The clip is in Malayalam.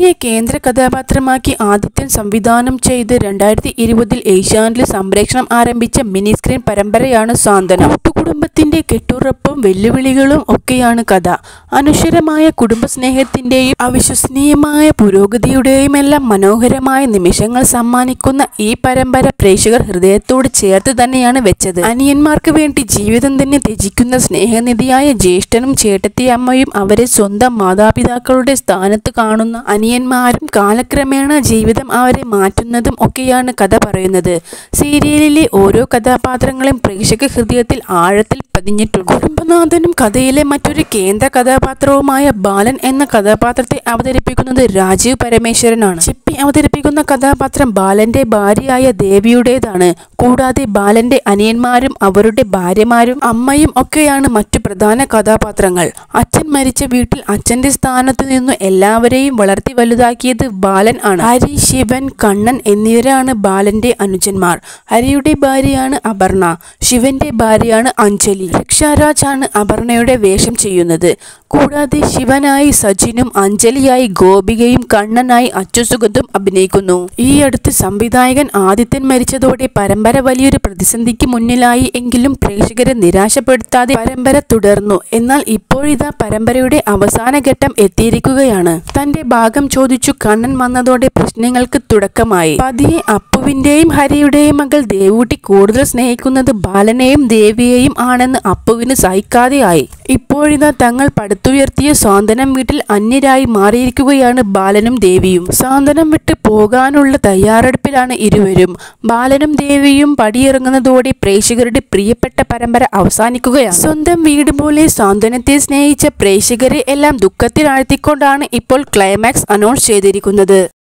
ഋഷിയെ കേന്ദ്ര കഥാപാത്രമാക്കി ആദിത്യൻ സംവിധാനം ചെയ്ത് രണ്ടായിരത്തി ഇരുപതിൽ ഏഷ്യാനെറ്റിൽ സംപ്രേഷണം ആരംഭിച്ച മിനി സ്ക്രീൻ പരമ്പരയാണ് സാന്ത്വനം കുടുംബത്തിന്റെ കെട്ടുറപ്പും വെല്ലുവിളികളും ഒക്കെയാണ് കഥ അനശ്വരമായ കുടുംബ സ്നേഹത്തിന്റെയും അവിശ്വസനീയമായ പുരോഗതിയുടെയും എല്ലാം മനോഹരമായ നിമിഷങ്ങൾ സമ്മാനിക്കുന്ന ഈ പരമ്പര പ്രേക്ഷകർ ഹൃദയത്തോട് ചേർത്ത് തന്നെയാണ് വെച്ചത് അനിയന്മാർക്ക് വേണ്ടി ജീവിതം തന്നെ ത്യജിക്കുന്ന സ്നേഹനിധിയായ ജ്യേഷ്ഠനും ചേട്ടത്തിയമ്മയും അവരെ സ്വന്തം മാതാപിതാക്കളുടെ സ്ഥാനത്ത് കാണുന്ന അനിയന്മാരും കാലക്രമേണ ജീവിതം അവരെ മാറ്റുന്നതും ഒക്കെയാണ് കഥ പറയുന്നത് സീരിയലിലെ ഓരോ കഥാപാത്രങ്ങളും പ്രേക്ഷക ഹൃദയത്തിൽ ആഴത്തിൽ പതിഞ്ഞിട്ടുണ്ട് കുടുംബനാഥനും കഥയിലെ മറ്റൊരു കേന്ദ്ര കഥാപാത്രവുമായ ബാലൻ എന്ന കഥാപാത്രത്തെ അവതരിപ്പിക്കുന്നത് രാജീവ് പരമേശ്വരനാണ് ചിപ്പി അവതരിപ്പിക്കുന്ന കഥാപാത്രം ബാലന്റെ ഭാര്യയായ ദേവിയുടേതാണ് കൂടാതെ ബാലന്റെ അനിയന്മാരും അവരുടെ ഭാര്യമാരും അമ്മയും ഒക്കെയാണ് മറ്റു പ്രധാന കഥാപാത്രങ്ങൾ അച്ഛൻ മരിച്ച വീട്ടിൽ അച്ഛന്റെ സ്ഥാനത്ത് നിന്നു എല്ലാവരെയും വളർത്തി വലുതാക്കിയത് ബാലൻ ആണ് ഹരി ശിവൻ കണ്ണൻ എന്നിവരാണ് ബാലന്റെ അനുജന്മാർ ഹരിയുടെ ഭാര്യയാണ് അപർണ ശിവന്റെ ഭാര്യയാണ് അഞ്ജലി രക്ഷാരാജ് ആണ് അപർണയുടെ വേഷം ചെയ്യുന്നത് കൂടാതെ ശിവനായി സജിനും അഞ്ജലിയായി ഗോപികയും കണ്ണനായി അച്യുസുഗതും അഭിനയിക്കുന്നു ഈ അടുത്ത് സംവിധായകൻ ആദിത്യൻ മരിച്ചതോടെ പരമ്പര വലിയൊരു പ്രതിസന്ധിക്ക് മുന്നിലായി എങ്കിലും പ്രേക്ഷകരെ നിരാശപ്പെടുത്താതെ പരമ്പര തുടർന്നു എന്നാൽ ഇപ്പോഴിതാ പരമ്പരയുടെ അവസാന ഘട്ടം എത്തിയിരിക്കുകയാണ് തന്റെ ഭാഗം ചോദിച്ചു കണ്ണൻ വന്നതോടെ പ്രശ്നങ്ങൾക്ക് തുടക്കമായി പതിയെ അപ്പുവിന്റെയും ഹരിയുടെയും മകൾ ദേവൂട്ടി കൂടുതൽ സ്നേഹിക്കുന്നത് ബാലനെയും ദേവിയെയും ആണെന്ന് അപ്പുവിന് സഹിക്കാതെയായി ഇപ്പോഴിതാ തങ്ങൾ പടുത്തുയർത്തിയ സാന്ത്വനം വീട്ടിൽ അന്യരായി മാറിയിരിക്കുകയാണ് ബാലനും ദേവിയും സാന്ത്വനം വിട്ട് പോകാനുള്ള തയ്യാറെടുപ്പിലാണ് ഇരുവരും ബാലനും ദേവിയും പടിയിറങ്ങുന്നതോടെ പ്രേക്ഷകരുടെ പ്രിയപ്പെട്ട പരമ്പര അവസാനിക്കുകയാണ് സ്വന്തം വീട് പോലെ സാന്ത്വനത്തെ സ്നേഹിച്ച പ്രേക്ഷകരെ എല്ലാം ദുഃഖത്തിലാഴ്ത്തിക്കൊണ്ടാണ് ഇപ്പോൾ ക്ലൈമാക്സ് അനൗൺസ് ചെയ്തിരിക്കുന്നത്